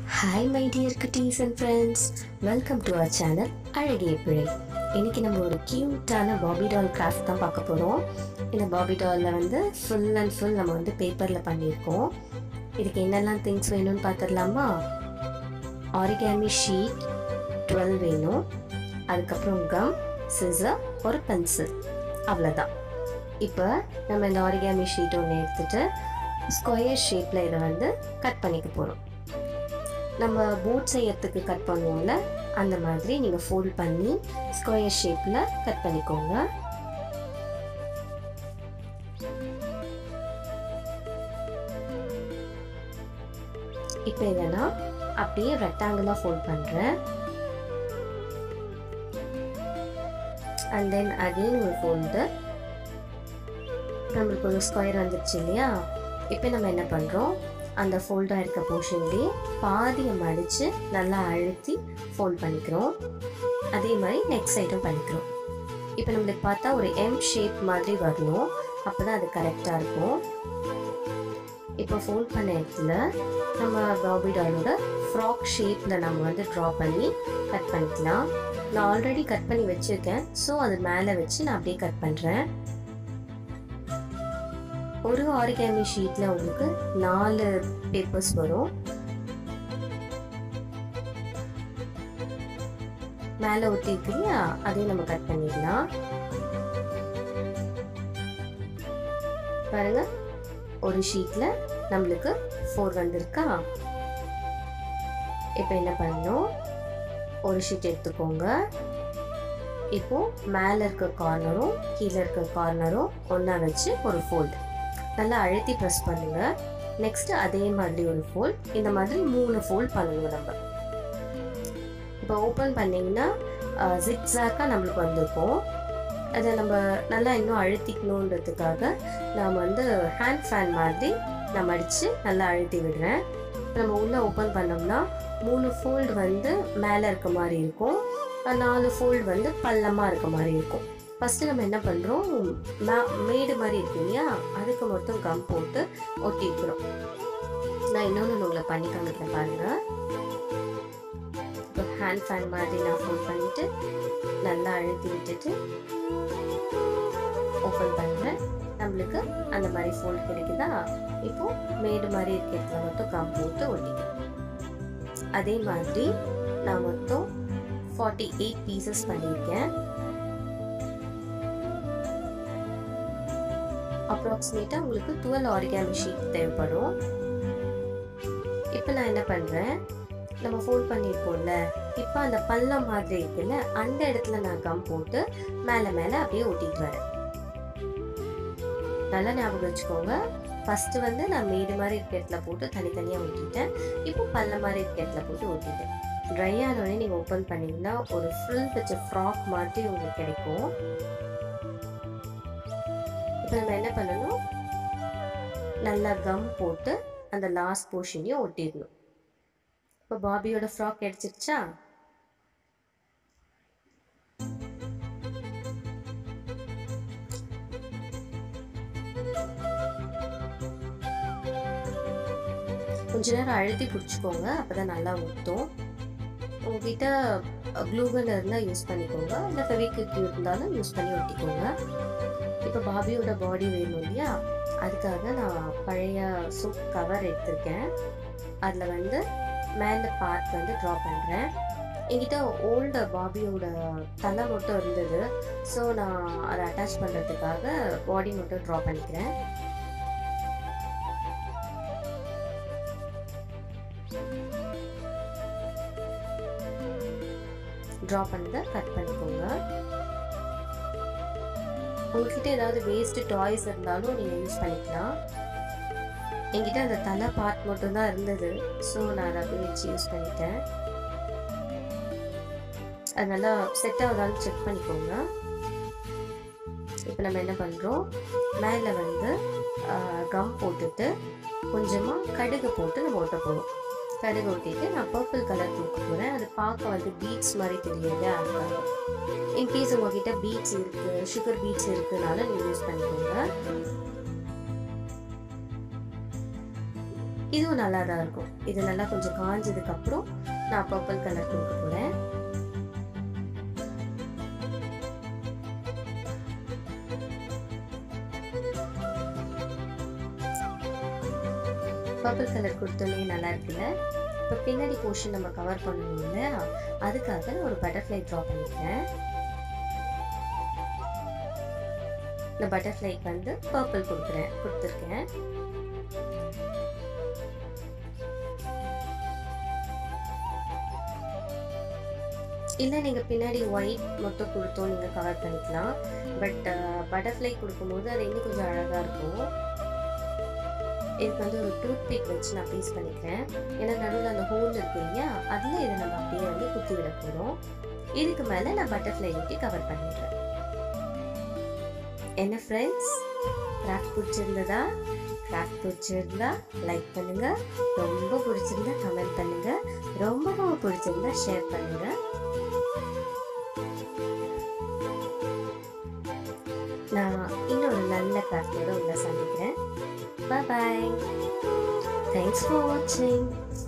hi my dear குட்டீஸ் and friends welcome to our channel அழகிய பிழை இன்னைக்கு நம்ம ஒரு க்யூட்டான பாபி டால் கிராஃப்ட் தான் பார்க்க போகிறோம் இந்த பாபி டாலில் வந்து ஃபுல் அண்ட் ஃபுல் நம்ம வந்து பேப்பரில் பண்ணியிருக்கோம் இதுக்கு என்னெல்லாம் திங்ஸ் வேணும்னு பார்த்துடலாமா ஆரிகாமி ஷீட் டுவெல் வேணும் அதுக்கப்புறம் கம் சிசர் ஒரு பென்சில் அவ்வளோதான் இப்போ நம்ம இந்த ஆரிகாமி ஷீட் ஒன்று எடுத்துட்டு ஸ்கொயர் ஷேப்பில் இதை வந்து கட் பண்ணிக்க போகிறோம் நம்ம போட் செய்யறதுக்கு கட் பண்ணுவோம்ல அந்த மாதிரி நீங்கள் ஃபோல்ட் பண்ணி ஸ்கொயர் ஷேப்பில் கட் பண்ணிக்கோங்க இப்போ இதை நான் அப்படியே ரெக்டாங்கிளாக ஃபோல்ட் பண்ணுறேன் அண்ட் தென் அகெயின் ஒரு ஃபோல்டு நம்மளுக்கு ஒரு ஸ்கொயர் வந்துடுச்சு இல்லையா இப்போ நம்ம என்ன பண்ணுறோம் அந்த ஃபோல்டாக இருக்க போர்ஷன்லேயே பாதியை மடித்து நல்லா அழுத்தி ஃபோல்ட் பண்ணிக்கிறோம் அதே மாதிரி நெக்ஸ்ட் சைடும் பண்ணிக்கிறோம் இப்போ நம்மளுக்கு பார்த்தா ஒரு எம் ஷேப் மாதிரி வரணும் அப்போ தான் அது கரெக்டாக இருக்கும் இப்போ ஃபோல்ட் பண்ண இடத்துல நம்ம பாபி டாலோட ஃப்ராக் ஷேப்பில் நம்ம வந்து ட்ரா பண்ணி கட் பண்ணிக்கலாம் நான் ஆல்ரெடி கட் பண்ணி வச்சுருக்கேன் ஸோ அது மேலே வச்சு நான் அப்படியே கட் பண்ணுறேன் ஒரு ஆரிகாமி ஷீட்டில் உங்களுக்கு நாலு பேப்பர்ஸ் வரும் மேலே ஒட்டி இருக்கு இல்லையா அதையும் நம்ம கட் பண்ணிடலாம் பாருங்க ஒரு ஷீட்டில் நம்மளுக்கு ஃபோர் வந்திருக்கா இப்போ என்ன பண்ணணும் ஒரு ஷீட் எடுத்துக்கோங்க இப்போ மேலே இருக்க கார்னரும் கீழே இருக்க கார்னரும் ஒன்றா வச்சு ஒரு ஃபோல்டு நல்லா அழுத்தி ப்ரெஸ் பண்ணுங்க நெக்ஸ்ட் அதே மாதிரி ஒரு ஃபோல்ட் இந்த மாதிரி மூணு ஃபோல்ட் பண்ணுங்க நம்ம இப்போ ஓப்பன் பண்ணிங்கன்னா ஜிக்ஸாக்காக நம்மளுக்கு வந்திருக்கும் அதை நம்ம நல்லா இன்னும் அழுத்திக்கணுன்றதுக்காக நான் வந்து ஹேண்ட் ஃபேன் மாதிரி நான் மடித்து நல்லா அழுத்தி விடுறேன் நம்ம உள்ளே ஓப்பன் பண்ணோம்னா மூணு ஃபோல்டு வந்து மேலே இருக்க மாதிரி இருக்கும் நாலு ஃபோல்டு வந்து பள்ளமாக இருக்க மாதிரி இருக்கும் ஃபஸ்ட்டு நம்ம என்ன பண்ணுறோம் மேடு மாதிரி இருக்கு இல்லையா அதுக்கு மட்டும் கம் போட்டு ஒட்டிக்கிறோம் நான் இன்னொன்று உங்களை பண்ணி காமிக்கிறேன் பாருங்கள் இப்போ ஹேண்ட் ஃபேன் மாதிரி நான் ஃபோல்ட் பண்ணிவிட்டு நல்லா அழுத்தி விட்டுட்டு ஓப்பன் பண்ணுறேன் நம்மளுக்கு அந்த மாதிரி ஃபோல்ட் கிடைக்குதா இப்போ மேடு மாதிரி இருக்கிறதுல மட்டும் கம் போட்டு ஒட்டிக்கிறேன் அதே மாதிரி நான் மொத்தம் ஃபார்ட்டி எயிட் பீசஸ் பண்ணியிருக்கேன் அப்ராக்சிமேட்டாக உங்களுக்கு டுவெல் ஆரிகாமி ஷீட் தேவைப்படும் இப்போ நான் என்ன பண்ணுறேன் நம்ம ஃபோல்ட் பண்ணியிருப்போம்ல இப்போ அந்த பள்ளம் மாதிரி இருக்குல்ல அந்த இடத்துல நான் கம் போட்டு மேலே மேலே அப்படியே ஒட்டிட்டு வரேன் நல்லா ஞாபகம் வச்சுக்கோங்க ஃபஸ்ட்டு வந்து நான் மேடு மாதிரி இருக்க இடத்துல போட்டு தனித்தனியாக ஒட்டிட்டேன் இப்போ பல்ல மாதிரி இருக்க இடத்துல போட்டு ஒட்டிட்டேன் ட்ரை ஆனோடனே நீங்கள் ஓப்பன் பண்ணிங்கன்னா ஒரு ஃபுல் வச்ச ஃப்ராக் மாதிரி உங்களுக்கு கிடைக்கும் இப்போ நம்ம என்ன பண்ணணும் நல்லா கம் போட்டு அந்த லாஸ்ட் போர்ஷனையும் ஒட்டிடணும் இப்போ பாபியோட ஃப்ராக் கிடைச்சிருச்சா கொஞ்ச நேரம் அழுத்தி பிடிச்சிக்கோங்க அப்பதான் நல்லா ஊற்றும் உங்ககிட்ட க்ளூகன் இருந்தால் யூஸ் பண்ணிக்கோங்க இல்லை ஃபெவிக்விக் இருந்தாலும் யூஸ் பண்ணி ஒட்டிக்கோங்க இப்போ பாபியோட பாடி வேணும் இல்லையா அதுக்காக நான் பழைய சூப் கவர் எடுத்திருக்கேன் அதில் வந்து மேலே பார்ட் வந்து ட்ரா பண்ணுறேன் என்கிட்ட ஓல்டு பாபியோட தலை மட்டும் இருந்தது ஸோ நான் அதை அட்டாச் பண்ணுறதுக்காக பாடி மட்டும் ட்ரா பண்ணிக்கிறேன் ட்ரா பண்ணதை கட் பண்ணிக்கோங்க உங்ககிட்ட ஏதாவது வேஸ்ட் டாய்ஸ் இருந்தாலும் நீங்கள் யூஸ் பண்ணிக்கலாம் என்கிட்ட அந்த தலை பார்ட் மட்டும்தான் இருந்தது ஸோ நான் அதை அப்படியே வச்சு யூஸ் பண்ணிட்டேன் அது நல்லா செட் ஆகுதான்னு செக் பண்ணிக்கோங்க இப்போ நம்ம என்ன பண்ணுறோம் மேலே வந்து கம் போட்டுட்டு கொஞ்சமாக கடுகு போட்டு நம்ம ஒட்ட போகிறோம் கடுகு ஒட்டிட்டு நான் பர்பிள் கலர் கொடுக்க போகிறேன் அது பார்க்க வந்து பீட்ஸ் மாதிரி தெரியுது அதுக்காக இன்கேஸ் உங்ககிட்ட பீட்ஸ் இருக்குது சுகர் பீட்ஸ் இருக்குனால நீங்கள் யூஸ் பண்ணிக்கோங்க இதுவும் நல்லா தான் இருக்கும் இது நல்லா கொஞ்சம் காஞ்சதுக்கப்புறம் நான் பர்பிள் கலர் கொடுக்க போகிறேன் பர்பிள் கலர் கொடுத்தோன்னே நல்லா இருக்குல்ல இப்போ பின்னாடி போர்ஷன் நம்ம கவர் பண்ணணும் இல்லையா அதுக்காக நான் ஒரு பட்டர்ஃப்ளை ட்ரா பண்ணிக்கிறேன் இந்த பட்டர்ஃப்ளைக்கு வந்து பர்பிள் கொடுக்குறேன் கொடுத்துருக்கேன் இல்லை நீங்கள் பின்னாடி ஒயிட் மட்டும் கொடுத்தோம் நீங்கள் கவர் பண்ணிக்கலாம் பட் பட்டர்ஃப்ளை கொடுக்கும்போது அது இன்னும் கொஞ்சம் அழகாக இருக்கும் இதுக்கு வந்து ஒரு டூத் பிக் வச்சு நான் பீஸ் பண்ணிக்கிறேன் ஏன்னா நடுவில் அந்த ஹோல் இருக்கு இல்லையா அதில் இதை நம்ம அப்படியே வந்து குத்தி விட போகிறோம் இதுக்கு மேலே நான் பட்டர்ஃப்ளை ஊட்டி கவர் பண்ணிடுறேன் என்ன ஃப்ரெண்ட்ஸ் கிராஃப்ட் பிடிச்சிருந்ததா கிராஃப்ட் பிடிச்சிருந்தா லைக் பண்ணுங்க ரொம்ப பிடிச்சிருந்தா கமெண்ட் பண்ணுங்க ரொம்ப ரொம்ப பிடிச்சிருந்தா ஷேர் பண்ணுங்க நான் இன்னொரு நல்ல கிராஃப்டோட உங்களை சந்திக்கிறேன் பாய் தேங்க்ஸ் ஃபார் வாட்சிங்